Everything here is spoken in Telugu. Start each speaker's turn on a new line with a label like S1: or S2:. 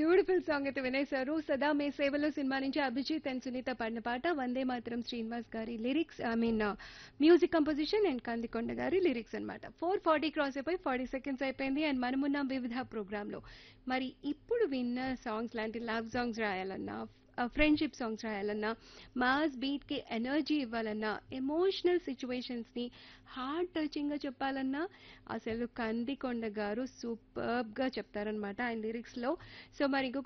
S1: బ్యూటిఫుల్ సాంగ్ అయితే వినేశారు సదా మే సేవలో సినిమా నుంచి అభిజిత్ అండ్ సునీత పాడిన పాట వందే మాత్రం శ్రీనివాస్ గారి lyrics I mean music composition and Kandikonda గారి లిరిక్స్ అన్నమాట ఫోర్ ఫార్టీ క్రాస్ అయిపోయి ఫార్టీ సెకండ్స్ అయిపోయింది అండ్ మనమున్నాం వివిధ ప్రోగ్రామ్ లో మరి ఇప్పుడు విన్న సాంగ్స్ లాంటి లవ్ సాంగ్స్ రాయాలన్నా ఫ్రెండ్షిప్ సాంగ్స్ రాయాలన్నా మాస్ బీట్ కి ఎనర్జీ ఇవ్వాలన్నా ఎమోషనల్ సిచ్యువేషన్స్ ని హార్ట్ టచింగ్ గా చెప్పాలన్నా అసలు కందికొండ గారు సూపర్బ్ గా చెప్తారనమాట ఆయన లిరిక్స్ లో సో మరి ఇంకొక